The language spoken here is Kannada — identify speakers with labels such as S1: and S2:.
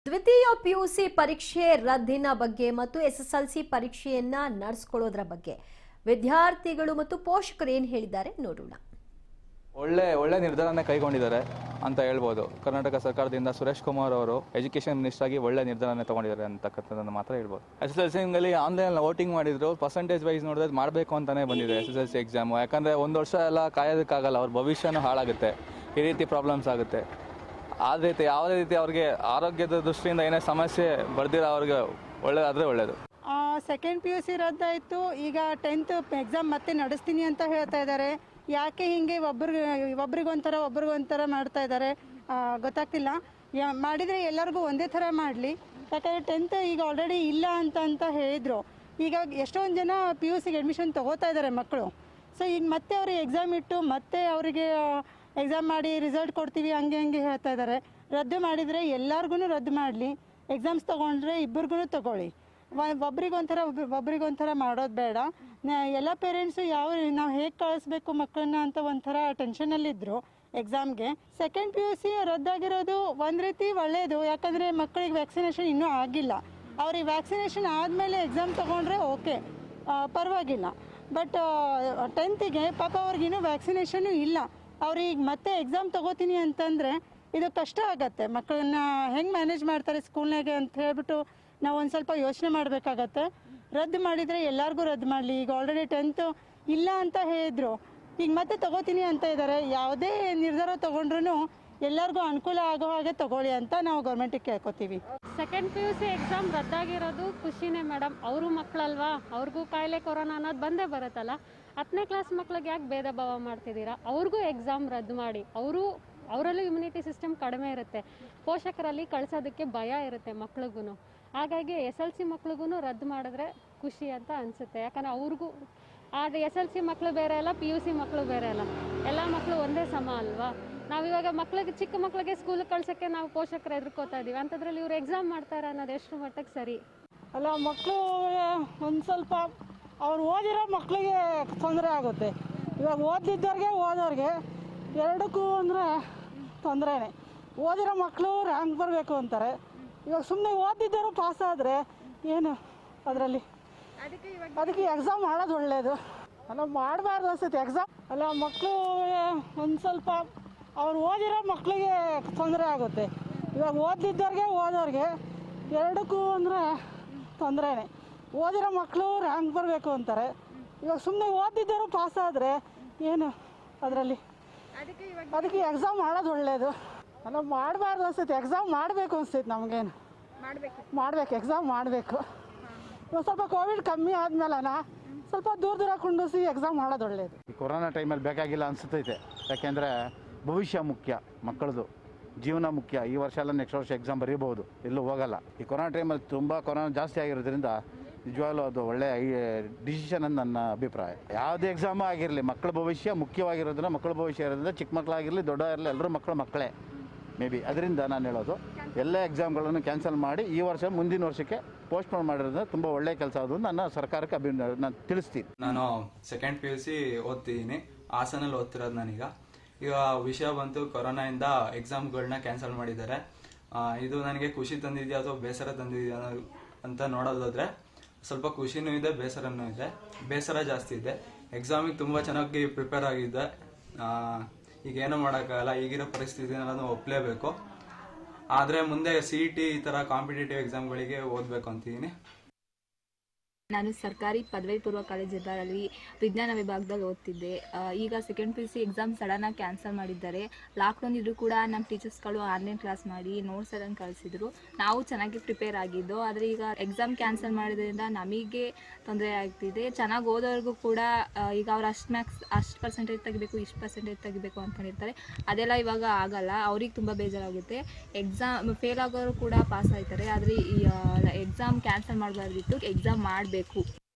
S1: ದ್ವಿತೀಯ ಪಿಯುಸಿ ಪರೀಕ್ಷೆ ರದ್ದಿನ ಬಗ್ಗೆ ಮತ್ತು ಎಸ್ಎಸ್ಎಲ್ಸಿ ಪರೀಕ್ಷೆಯನ್ನ ನಡೆಸ್ಕೊಳ್ಳೋದ್ರ ಬಗ್ಗೆ ವಿದ್ಯಾರ್ಥಿಗಳು ಮತ್ತು ಪೋಷಕರು ಏನ್ ಹೇಳಿದ್ದಾರೆ ನೋಡೋಣ
S2: ಒಳ್ಳೆ ಒಳ್ಳೆ ನಿರ್ಧಾರನೇ ಕೈಗೊಂಡಿದ್ದಾರೆ ಅಂತ ಹೇಳ್ಬೋದು ಕರ್ನಾಟಕ ಸರ್ಕಾರದಿಂದ ಸುರೇಶ್ ಕುಮಾರ್ ಅವರು ಎಜುಕೇಶನ್ ಮಿನಿಸ್ಟರ್ ಆಗಿ ಒಳ್ಳೆ ನಿರ್ಧಾರನೇ ತಗೊಂಡಿದ್ದಾರೆ ಅಂತಕ್ಕಂಥದ್ದನ್ನು ಮಾತ್ರ ಹೇಳ್ಬೋದು ಎಸ್ ಎಸ್ ಎಲ್ ಸಿನಲ್ಲಿ ಆನ್ಲೈನ್ ವೋಟಿಂಗ್ ಮಾಡಿದ್ರು ಪರ್ಸೆಂಟೇಜ್ ವೈಸ್ ನೋಡಿದ್ರೆ ಮಾಡಬೇಕು ಅಂತಾನೆ ಬಂದಿದೆ S S L C exam ಯಾಕಂದ್ರೆ ಒಂದು ವರ್ಷ ಎಲ್ಲ ಕಾಯೋದಕ್ಕಾಗಲ್ಲ ಅವ್ರ ಭವಿಷ್ಯನೂ ಹಾಳಾಗುತ್ತೆ ಈ ರೀತಿ ಪ್ರಾಬ್ಲಮ್ಸ್ ಆಗುತ್ತೆ ಆ ರೀತಿ ಯಾವುದೇ ರೀತಿ ಅವ್ರಿಗೆ ಆರೋಗ್ಯದ ದೃಷ್ಟಿಯಿಂದ ಏನೇ ಸಮಸ್ಯೆ ಬರ್ದಿರೋ ಅವ್ರಿಗೆ ಒಳ್ಳೇದಾದ್ರೆ ಒಳ್ಳೇದು
S3: ಸೆಕೆಂಡ್ ಪಿ ಯು ಸಿ ರದ್ದಾಯಿತು ಈಗ ಟೆಂತ್ ಎಕ್ಸಾಮ್ ಮತ್ತೆ ನಡೆಸ್ತೀನಿ ಅಂತ ಹೇಳ್ತಾ ಇದ್ದಾರೆ ಯಾಕೆ ಹಿಂಗೆ ಒಬ್ರಿಗೆ ಒಬ್ರಿಗೊಂಥರ ಒಬ್ರಿಗೊಂಥರ ಮಾಡ್ತಾ ಇದ್ದಾರೆ ಗೊತ್ತಾಗ್ತಿಲ್ಲ ಯಾ ಮಾಡಿದರೆ ಎಲ್ಲರಿಗೂ ಒಂದೇ ಥರ ಮಾಡಲಿ ಯಾಕಂದರೆ ಟೆಂತ್ ಈಗ ಆಲ್ರೆಡಿ ಇಲ್ಲ ಅಂತ ಅಂತ ಹೇಳಿದರು ಈಗ ಎಷ್ಟೊಂದು ಜನ ಪಿ ಯು ಸಿಗೆ ಅಡ್ಮಿಷನ್ ತೊಗೋತಾ ಇದ್ದಾರೆ ಮಕ್ಕಳು ಸೊ ಈಗ ಮತ್ತೆ ಅವ್ರಿಗೆ ಎಕ್ಸಾಮ್ ಇಟ್ಟು ಮತ್ತೆ ಅವರಿಗೆ ಎಕ್ಸಾಮ್ ಮಾಡಿ ರಿಸಲ್ಟ್ ಕೊಡ್ತೀವಿ ಹಂಗೆ ಹಂಗೆ ಹೇಳ್ತಾ ಇದ್ದಾರೆ ರದ್ದು ಮಾಡಿದರೆ ಎಲ್ಲರಿಗೂ ರದ್ದು ಮಾಡಲಿ ಎಕ್ಸಾಮ್ಸ್ ತೊಗೊಂಡ್ರೆ ಇಬ್ಬರಿಗೂ ತೊಗೊಳ್ಳಿ ಒಬ್ರಿಗೊಂಥರ ಒಬ್ರಿಗೊಂಥರ ಮಾಡೋದು ಬೇಡ ನ- ಎಲ್ಲ ಪೇರೆಂಟ್ಸು ಯಾವ ನಾವು ಹೇಗೆ ಕಳಿಸ್ಬೇಕು ಮಕ್ಕಳನ್ನ ಅಂತ ಒಂಥರ ಟೆನ್ಷನಲ್ಲಿದ್ದರು ಎಕ್ಸಾಮ್ಗೆ ಸೆಕೆಂಡ್ ಪಿ ಯು ಸಿ ರದ್ದಾಗಿರೋದು ಒಂದು ರೀತಿ ಒಳ್ಳೆಯದು ಯಾಕಂದರೆ ಮಕ್ಕಳಿಗೆ ವ್ಯಾಕ್ಸಿನೇಷನ್ ಇನ್ನೂ ಆಗಿಲ್ಲ ಅವ್ರಿಗೆ ವ್ಯಾಕ್ಸಿನೇಷನ್ ಆದಮೇಲೆ ಎಕ್ಸಾಮ್ ತೊಗೊಂಡ್ರೆ ಓಕೆ ಪರವಾಗಿಲ್ಲ ಬಟ್ ಟೆಂತಿಗೆ ಪಾಪ ಅವ್ರಿಗಿನ್ನೂ ವ್ಯಾಕ್ಸಿನೇಷನ್ನು ಇಲ್ಲ ಅವ್ರಿಗೆ ಮತ್ತೆ ಎಕ್ಸಾಮ್ ತಗೋತೀನಿ ಅಂತಂದರೆ ಇದು ಕಷ್ಟ ಆಗತ್ತೆ ಮಕ್ಕಳನ್ನ ಹೆಂಗೆ ಮ್ಯಾನೇಜ್ ಮಾಡ್ತಾರೆ ಸ್ಕೂಲ್ನಾಗೆ ಅಂತ ಹೇಳ್ಬಿಟ್ಟು ನಾವು ಒಂದು ಸ್ವಲ್ಪ ಯೋಚನೆ ಮಾಡಬೇಕಾಗತ್ತೆ ರದ್ದು ಮಾಡಿದರೆ ಎಲ್ಲರಿಗೂ ರದ್ದು ಮಾಡಲಿ ಈಗ ಆಲ್ರೆಡಿ ಟೆಂತು ಇಲ್ಲ ಅಂತ ಹೇಳಿದ್ರು ಈಗ ಮತ್ತೆ ತಗೋತೀನಿ ಅಂತ ಇದ್ದಾರೆ ಯಾವುದೇ ನಿರ್ಧಾರ ತೊಗೊಂಡ್ರು ಎಲ್ಲರಿಗೂ ಅನುಕೂಲ ಆಗೋ ಹಾಗೆ ತಗೊಳ್ಳಿ ಅಂತ ನಾವು ಗೌರ್ಮೆಂಟಿಗೆ ಕೇಳ್ಕೊತೀವಿ
S4: second P U C exam ರದ್ದಾಗಿರೋದು ಖುಷಿನೇ ಮೇಡಮ್ ಅವರು ಮಕ್ಕಳಲ್ವಾ ಅವ್ರಿಗೂ ಕಾಯಿಲೆ ಕೊರೋನಾ ಅನ್ನೋದು ಬಂದೇ ಬರುತ್ತಲ್ಲ ಹತ್ತನೇ ಕ್ಲಾಸ್ ಮಕ್ಳಿಗೆ ಯಾಕೆ ಭೇದ ಭಾವ ಮಾಡ್ತಿದ್ದೀರಾ ಅವ್ರಿಗೂ ಎಕ್ಸಾಮ್ ರದ್ದು ಮಾಡಿ ಅವರು ಅವರಲ್ಲೂ ಇಮ್ಯುನಿಟಿ ಸಿಸ್ಟಮ್ ಕಡಿಮೆ ಇರುತ್ತೆ ಪೋಷಕರಲ್ಲಿ ಕಳ್ಸೋದಕ್ಕೆ ಭಯ ಇರುತ್ತೆ ಮಕ್ಳಿಗೂ ಹಾಗಾಗಿ ಎಸ್ ಎಲ್ ಸಿ ಮಕ್ಳಿಗೂ ರದ್ದು ಮಾಡಿದ್ರೆ ಖುಷಿ ಅಂತ ಅನಿಸುತ್ತೆ ಯಾಕಂದರೆ ಅವ್ರಿಗೂ ಆದರೆ ಎಸ್ ಎಲ್ ಸಿ ಮಕ್ಕಳು ಬೇರೆ ಅಲ್ಲ ಪಿ ಯು ಸಿ ಮಕ್ಕಳು ಬೇರೆ ಅಲ್ಲ ಎಲ್ಲ ಮಕ್ಕಳು ಒಂದೇ ಸಮ ಅಲ್ವಾ ನಾವಿವಾಗ ಮಕ್ಳಿಗೆ ಚಿಕ್ಕ ಮಕ್ಕಳಿಗೆ ಸ್ಕೂಲಿಗೆ ಕಳ್ಸೋಕ್ಕೆ ನಾವು ಪೋಷಕರು ಎದುರ್ಕೋತಾ ಇದೀವಿ ಅಂಥದ್ರಲ್ಲಿ ಇವ್ರು ಎಕ್ಸಾಮ್ ಮಾಡ್ತಾರೆ ಅನ್ನೋದು ಎಷ್ಟು ಮಟ್ಟಕ್ಕೆ ಸರಿ
S3: ಅಲ್ಲ ಮಕ್ಕಳು ಒಂದು ಸ್ವಲ್ಪ ಅವ್ರು ಓದಿರೋ ಮಕ್ಕಳಿಗೆ ತೊಂದರೆ ಆಗುತ್ತೆ ಇವಾಗ ಓದಿದ್ದವ್ರಿಗೆ ಓದೋರಿಗೆ ಎರಡಕ್ಕೂ ಅಂದರೆ ತೊಂದರೆನೇ ಓದಿರೋ ಮಕ್ಕಳು ರ್ಯಾಂಕ್ ಬರಬೇಕು ಅಂತಾರೆ ಇವಾಗ ಸುಮ್ಮನೆ ಓದಿದ್ದವರು ಪಾಸ್ ಆದರೆ ಏನು ಅದರಲ್ಲಿ ಅದಕ್ಕೆ ಎಕ್ಸಾಮ್ ಮಾಡೋದು ಒಳ್ಳೆಯದು ಅಲ್ಲ ಮಾಡಬಾರ್ದು ಅನ್ಸುತ್ತೆ ಎಕ್ಸಾಮ್ ಅಲ್ಲ ಮಕ್ಕಳು ಒಂದು ಸ್ವಲ್ಪ ಅವ್ರು ಓದಿರೋ ಮಕ್ಕಳಿಗೆ ತೊಂದರೆ ಆಗುತ್ತೆ ಇವಾಗ ಓದಿದ್ದವ್ರಿಗೆ ಓದೋರಿಗೆ ಎರಡಕ್ಕೂ ಅಂದರೆ ತೊಂದರೆನೇ ಓದಿರೋ ಮಕ್ಕಳು ರ್ಯಾಂಕ್ ಬರಬೇಕು ಅಂತಾರೆ ಇವಾಗ ಸುಮ್ಮನೆ ಓದಿದ್ದವರು ಪಾಸ್ ಆದರೆ ಏನು ಅದರಲ್ಲಿ ಅದಕ್ಕೆ ಎಕ್ಸಾಮ್ ಮಾಡೋದು ಒಳ್ಳೆಯದು ಅಲ್ಲ ಮಾಡಬಾರ್ದು ಅನ್ಸುತ್ತೆ ಎಕ್ಸಾಮ್ ಮಾಡಬೇಕು ಅನ್ಸುತ್ತೆ ನಮಗೇನು ಮಾಡಬೇಕು ಎಕ್ಸಾಮ್ ಮಾಡಬೇಕು ಇವಾಗ ಸ್ವಲ್ಪ ಕೋವಿಡ್ ಕಮ್ಮಿ ಆದ್ಮೇಲನ ಸ್ವಲ್ಪ ದೂರ ದೂರ ಕುಂಡಿಸಿ ಎಕ್ಸಾಮ್ ಮಾಡೋದು ಒಳ್ಳೆಯದು
S5: ಈ ಕೊರೋನಾ ಟೈಮಲ್ಲಿ ಬೇಕಾಗಿಲ್ಲ ಅನಿಸ್ತೈತೆ ಯಾಕೆಂದರೆ ಭವಿಷ್ಯ ಮುಖ್ಯ ಮಕ್ಕಳದು ಜೀವನ ಮುಖ್ಯ ಈ ವರ್ಷ ಎಲ್ಲ ನೆಕ್ಸ್ಟ್ ವರ್ಷ ಎಕ್ಸಾಮ್ ಬರೀಬಹುದು ಎಲ್ಲೂ ಹೋಗಲ್ಲ ಈ ಕೊರೋನಾ ಟೈಮಲ್ಲಿ ತುಂಬ ಕೊರೋನಾ ಜಾಸ್ತಿ ಆಗಿರೋದ್ರಿಂದ ನಿಜವಾಗ್ಲೂ ಅದು ಒಳ್ಳೆಯ ಡಿಸಿಷನ್ ಅಂತ ನನ್ನ ಅಭಿಪ್ರಾಯ ಯಾವುದೇ ಎಕ್ಸಾಮ್ ಆಗಿರಲಿ ಮಕ್ಕಳ ಭವಿಷ್ಯ ಮುಖ್ಯವಾಗಿರೋದ್ರಿಂದ ಮಕ್ಕಳ ಭವಿಷ್ಯ ಇರೋದ್ರಿಂದ ಚಿಕ್ಕ ಮಕ್ಕಳಾಗಿರಲಿ ದೊಡ್ಡ ಇರಲಿ ಎಲ್ಲರೂ ಮಕ್ಕಳು ಮಕ್ಕಳೇ ಮೇ ಬಿ ಅದರಿಂದ ನಾನು ಹೇಳೋದು ಎಲ್ಲ ಎಕ್ಸಾಮ್ಗಳನ್ನು ಕ್ಯಾನ್ಸಲ್ ಮಾಡಿ ಈ ವರ್ಷ ಮುಂದಿನ ವರ್ಷಕ್ಕೆ ಪೋಸ್ಟ್ಪೋನ್ ಮಾಡಿರೋದ್ರಿಂದ ತುಂಬ ಒಳ್ಳೆಯ ಕೆಲಸ ಅದು ನನ್ನ ಸರ್ಕಾರಕ್ಕೆ ಅಭಿ ನಾನು ತಿಳಿಸ್ತೀನಿ
S6: ನಾನು ಸೆಕೆಂಡ್ ಪಿ ಯು ಸಿ ಓದ್ತಿದ್ದೀನಿ ಹಾಸನಲ್ಲಿ ಓದ್ತಿರೋದು ನಾನೀಗ ಈಗ ವಿಷಯ ಬಂತು ಕೊರೋನಾಯಿಂದ ಎಕ್ಸಾಮ್ಗಳನ್ನ ಕ್ಯಾನ್ಸಲ್ ಮಾಡಿದ್ದಾರೆ ಆ, ಇದು ನನಗೆ ಖುಷಿ ತಂದಿದೆಯಾ ಅಥವಾ ಬೇಸರ ತಂದಿದೆಯಾ ಅನ್ನೋ- ಅಂತ ನೋಡೋದಾದ್ರೆ ಸ್ವಲ್ಪ ಖುಷಿನೂ ಇದೆ ಬೇಸರನೂ ಇದೆ ಬೇಸರ ಜಾಸ್ತಿ ಇದೆ ಎಕ್ಸಾಮಿಗೆ ತುಂಬ ಚೆನ್ನಾಗಿ ಪ್ರಿಪೇರ್ ಆಗಿದ್ದೆ ಆ, ಈಗ ಏನೂ ಮಾಡೋಕ್ಕಾಗಲ್ಲ ಈಗಿರೋ ಪರಿಸ್ಥಿತಿನ ನಾನು ಒಪ್ಪಲೇಬೇಕು ಆದರೆ ಮುಂದೆ ಸಿ ಇ ಟಿ ಈ ಥರ ಕಾಂಪಿಟೇಟಿವ್ ಎಕ್ಸಾಮ್ಗಳಿಗೆ ಓದಬೇಕು ಅಂತಿದ್ದೀನಿ
S7: ನಾನು ಸರ್ಕಾರಿ ಪದವಿ ಪೂರ್ವ ಕಾಲೇಜ್ ಇದ್ದಾರಲ್ಲಿ ವಿಜ್ಞಾನ ವಿಭಾಗದಲ್ಲಿ ಓದ್ತಿದ್ದೆ ಆ, ಈಗ second P U C exam ಸಡನ್ನಾಗಿ ಕ್ಯಾನ್ಸಲ್ ಮಾಡಿದ್ದಾರೆ ಲಾಕ್ಡೌನ್ ಇದ್ರೂ ಕೂಡ ನಮ್ಮ ಟೀಚರ್ಸ್ಗಳು ಆನ್ಲೈನ್ ಕ್ಲಾಸ್ ಮಾಡಿ ನೋಟ್ಸ್ ಅದನ್ನು ಕಳಿಸಿದ್ರು ನಾವು ಚೆನ್ನಾಗಿ ಪ್ರಿಪೇರ್ ಆಗಿದ್ದು ಆದರೆ ಈಗ ಎಕ್ಸಾಮ್ ಕ್ಯಾನ್ಸಲ್ ಮಾಡಿದ್ರಿಂದ ನಮಗೆ ತೊಂದರೆ ಆಗ್ತಿದೆ ಚೆನ್ನಾಗಿ ಓದೋರ್ಗೂ ಕೂಡ ಆ, ಈಗ ಅವ್ರು ಅಷ್ಟು ಮ್ಯಾಕ್ಸ್ ಅಷ್ಟು ಪರ್ಸೆಂಟೇಜ್ ತೆಗಿಬೇಕು ಇಷ್ಟು ಪರ್ಸೆಂಟೇಜ್ ತೆಗಿಬೇಕು ಅಂದ್ಕೊಂಡಿರ್ತಾರೆ ಅದೆಲ್ಲ ಇವಾಗ ಆಗಲ್ಲ ಅವ್ರಿಗೆ ತುಂಬ ಬೇಜಾರಾಗುತ್ತೆ ಎಕ್ಸಾಮ್ ಫೇಲ್ ಆಗೋರು ಕೂಡ ಪಾಸ್ ಆಯ್ತಾರೆ ಆದರೆ ಈ ಎಕ್ಸಾಮ್ ಕ್ಯಾನ್ಸಲ್ ಮಾಡಬಾರ್ದಿತ್ತು ಎಕ್ಸಾಮ್ ಮಾಡಬೇಕು